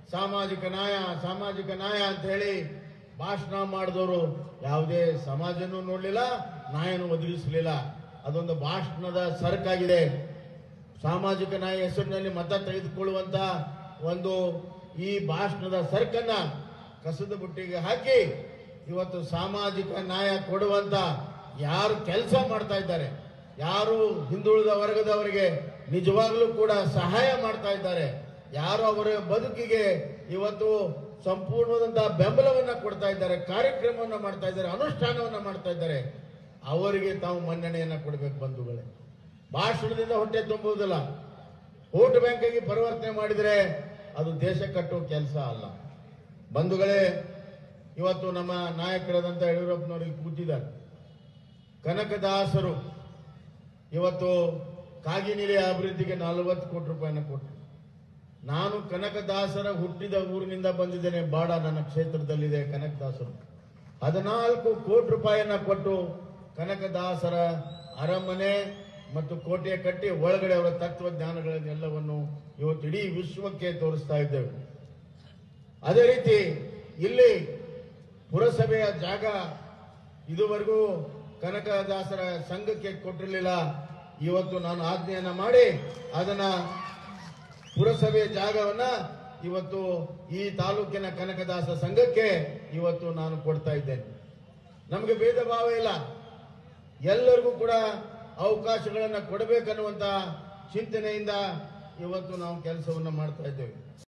ಸಾಮಾಜಿಕ ನ್ಯಾಯ ಸಾಮಾಜಿಕ ನ್ಯಾಯ ಅಂತ ಹೇಳಿ ಭಾಷಣ ಮಾಡಿದವರು ಯಾವುದೇ ಸಮಾಜನೂ ನೋಡಲಿಲ್ಲ ನ್ಯಾಯನೂ ಒದಗಿಸಲಿಲ್ಲ ಅದೊಂದು ಭಾಷಣದ ಸರಕಾಗಿದೆ ಸಾಮಾಜಿಕ ನ್ಯಾಯ ಹೆಸರಿನಲ್ಲಿ ಮತ ತೆಗೆದುಕೊಳ್ಳುವಂತ ಒಂದು ಈ ಭಾಷಣದ ಸರಕನ್ನ ಕಸದ ಬುಟ್ಟಿಗೆ ಹಾಕಿ ಇವತ್ತು ಸಾಮಾಜಿಕ ನ್ಯಾಯ ಕೊಡುವಂತ ಯಾರು ಕೆಲಸ ಮಾಡ್ತಾ ಇದ್ದಾರೆ ಯಾರು ಹಿಂದುಳಿದ ವರ್ಗದವರಿಗೆ ನಿಜವಾಗ್ಲೂ ಕೂಡ ಸಹಾಯ ಮಾಡ್ತಾ ಇದ್ದಾರೆ ಯಾರು ಅವರ ಬದುಕಿಗೆ ಇವತ್ತು ಸಂಪೂರ್ಣವಾದಂತಹ ಬೆಂಬಲವನ್ನ ಕೊಡ್ತಾ ಇದ್ದಾರೆ ಕಾರ್ಯಕ್ರಮವನ್ನ ಮಾಡ್ತಾ ಇದ್ದಾರೆ ಅನುಷ್ಠಾನವನ್ನ ಮಾಡ್ತಾ ಇದ್ದಾರೆ ಅವರಿಗೆ ತಾವು ಮನ್ನಣೆಯನ್ನ ಕೊಡಬೇಕು ಬಂಧುಗಳೇ ಭಾಷಣದಿಂದ ಹೊಟ್ಟೆ ತುಂಬುವುದಿಲ್ಲ ವೋಟ್ ಬ್ಯಾಂಕಿಗೆ ಪರಿವರ್ತನೆ ಮಾಡಿದರೆ ಅದು ದೇಶ ಕಟ್ಟುವ ಕೆಲಸ ಅಲ್ಲ ಬಂಧುಗಳೇ ಇವತ್ತು ನಮ್ಮ ನಾಯಕರಾದಂಥ ಯಡಿಯೂರಪ್ಪನವರಿಗೆ ಕೂತಿದ್ದಾರೆ ಕನಕದಾಸರು ಇವತ್ತು ಕಾಗಿನೆಲೆ ಅಭಿವೃದ್ಧಿಗೆ ನಲವತ್ತು ಕೋಟಿ ರೂಪಾಯಿನ ಕೊಟ್ಟರು ನಾನು ಕನಕದಾಸರ ಹುಟ್ಟಿದ ಊರಿನಿಂದ ಬಂದಿದ್ದೇನೆ ಬಾಡ ನನ್ನ ಕ್ಷೇತ್ರದಲ್ಲಿದೆ ಕನಕದಾಸರು ಹದಿನಾಲ್ಕು ಕೋಟಿ ರೂಪಾಯಿಯನ್ನ ಕೊಟ್ಟು ಕನಕದಾಸರ ಅರಮನೆ ಮತ್ತು ಕೋಟೆ ಕಟ್ಟಿ ಒಳಗಡೆ ಅವರ ತತ್ವಜ್ಞಾನಗಳನ್ನೆಲ್ಲವನ್ನು ಇವತ್ತು ಇಡೀ ವಿಶ್ವಕ್ಕೆ ತೋರಿಸ್ತಾ ಇದ್ದೇವೆ ಅದೇ ರೀತಿ ಇಲ್ಲಿ ಪುರಸಭೆಯ ಜಾಗ ಇದುವರೆಗೂ ಕನಕದಾಸರ ಸಂಘಕ್ಕೆ ಕೊಟ್ಟಿರಲಿಲ್ಲ ಇವತ್ತು ನಾನು ಆಜ್ಞೆಯನ್ನ ಮಾಡಿ ಅದನ್ನ ಪುರಸಭೆ ಜಾಗವನ್ನ ಇವತ್ತು ಈ ತಾಲೂಕಿನ ಕನಕದಾಸ ಸಂಘಕ್ಕೆ ಇವತ್ತು ನಾನು ಕೊಡ್ತಾ ಇದ್ದೇನೆ ನಮಗೆ ಭೇದ ಭಾವ ಇಲ್ಲ ಎಲ್ಲರಿಗೂ ಕೂಡ ಅವಕಾಶಗಳನ್ನ ಕೊಡಬೇಕನ್ನುವಂತ ಚಿಂತನೆಯಿಂದ ಇವತ್ತು ನಾವು ಕೆಲಸವನ್ನ ಮಾಡ್ತಾ ಇದ್ದೇವೆ